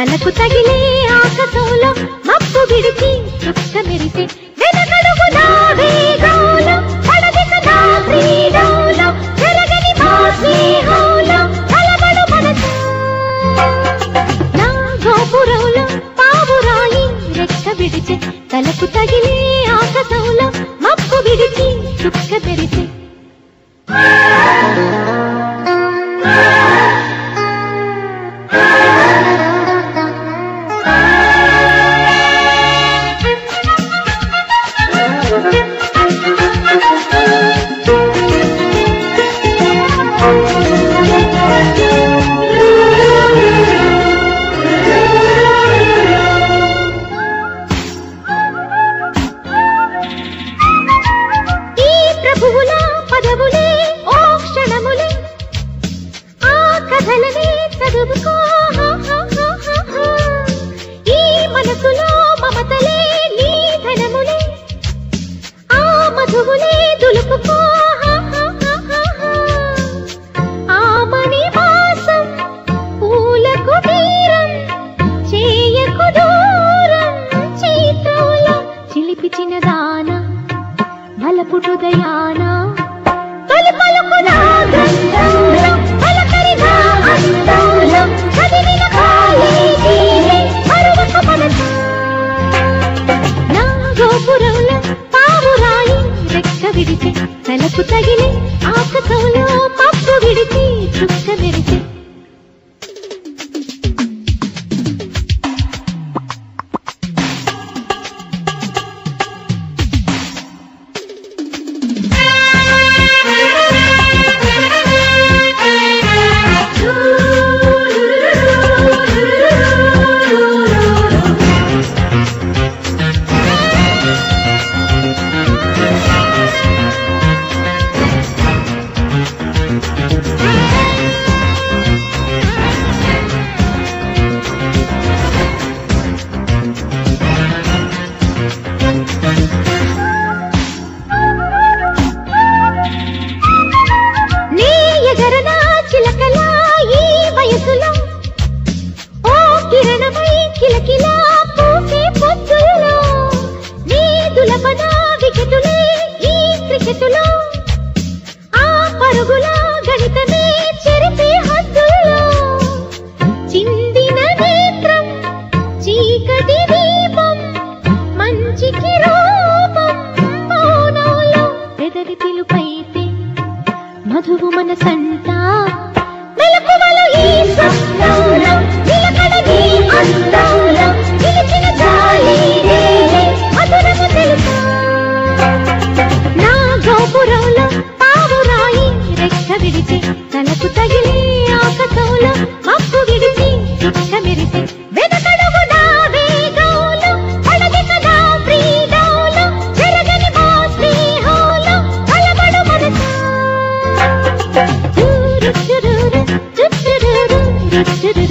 తలకు తగిలే ఆకాశంలో మబ్బు విడిచి చుక్క మెరిసే వెనకడుగు నా వేగంలో పడదిక నా క్రీడంలో జరగని మా స్నేహంలో కలబడు మనసు నా గోపురంలో పావురాయి రెక్క విడిచి తలకు తగిలే ఆకాశంలో మబ్బు విడిచి చుక్క మెరిసే ఈ ప్రభువుల పదవులే ఓ క్షణములే ఆ కథలనే చదువుకో హా, హా, హా, హా, హా. ఈ మనసులో మమతలే నీ ధనములే ఆ మధువులే దులుపుకో హా, హా, హా, హా, హా. ఆ మణి వాసం పూలకు తీరం చేయకు దూరం చీతోలం చిలిపిచిన దానా మలపు హృదయాన తొలి పలుకున గంధంలో పలకరిన అందంలో చదివిన కాలేజీలే మరువక మనసు నా గోపురంలో పావురాయి రెక్క విడిచి తలకు తగిలి ఆకాశంలో పప్పు విడిచి చుక్క మెరిచి నీ ఎగరనా చిలకలా ఈ వయసులో ఓ కిరణమై కిలకిలా పూసే పొద్దుల్లో నీ దులపన వికెటులే ఈ క్రికెటులో ఆ పరుగుల గణితమే చెరిపే హద్దుల్లో చిందిన నేత్రం చీకటి దీపం మంచికి రూపం మౌనంలో పెదవి పిలుపైతే మధువు మనసంట మెలకువలు ఈ స్వప్నంలో నిలకడ నీ అందంలో నిలిచిన జాలి రేలే మధురము తెలుసా నా గోపురంలో పావురాయి రెక్క విడిచి తలకు తగిలి ఆకాశంలో మబ్బు విడిచి చుక్క మెరిసి వెనకడుగు నా వేగంలో పడదిక నా ఫ్రీడంలో జరగని మా స్నేహంలో కలబడు మనసు చురుచురురు, చురుచురురు, చురుచురురు.